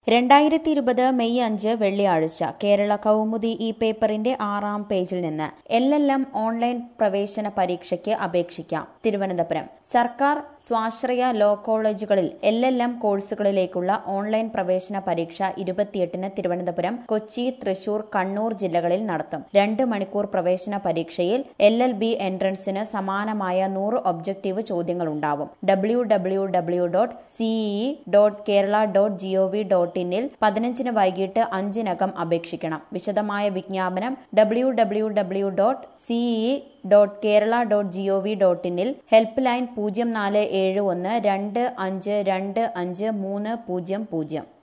രണ്ടായിരത്തി ഇരുപത് മെയ് അഞ്ച് വെള്ളിയാഴ്ച കേരള കൗമുദി ഈ പേപ്പറിന്റെ ആറാം പേജിൽ നിന്ന് എൽ എൽ എം ഓൺലൈൻ പ്രവേശന പരീക്ഷയ്ക്ക് അപേക്ഷിക്കാം തിരുവനന്തപുരം സർക്കാർ സ്വാശ്രയ ലോ കോളേജുകളിൽ എൽ എൽ എം കോഴ്സുകളിലേക്കുള്ള ഓൺലൈൻ പ്രവേശന പരീക്ഷ ഇരുപത്തിയെട്ടിന് തിരുവനന്തപുരം കൊച്ചി തൃശൂർ കണ്ണൂർ ജില്ലകളിൽ നടത്തും രണ്ട് മണിക്കൂർ പ്രവേശന പരീക്ഷയിൽ എൽ എൽ ബി എൻട്രൻസിന് സമാനമായ നൂറ് ഒബ്ജക്റ്റീവ് ചോദ്യങ്ങളുണ്ടാവും W W W dot CEE dot Kerala dot GOV dot ഇന്നിൽ പതിനഞ്ചിന് വൈകിട്ട് അഞ്ചിനകം അപേക്ഷിക്കണം വിശദമായ വിജ്ഞാപനം W W W dot CEE dot Kerala dot GOV dot ഇന്നിൽ ഹെൽപ്പ് ലൈൻ പൂജ്യം നാല് ഏഴ് ഒന്ന് രണ്ട് അഞ്ച് രണ്ട് അഞ്ച് മൂന്ന് പൂജ്യം പൂജ്യം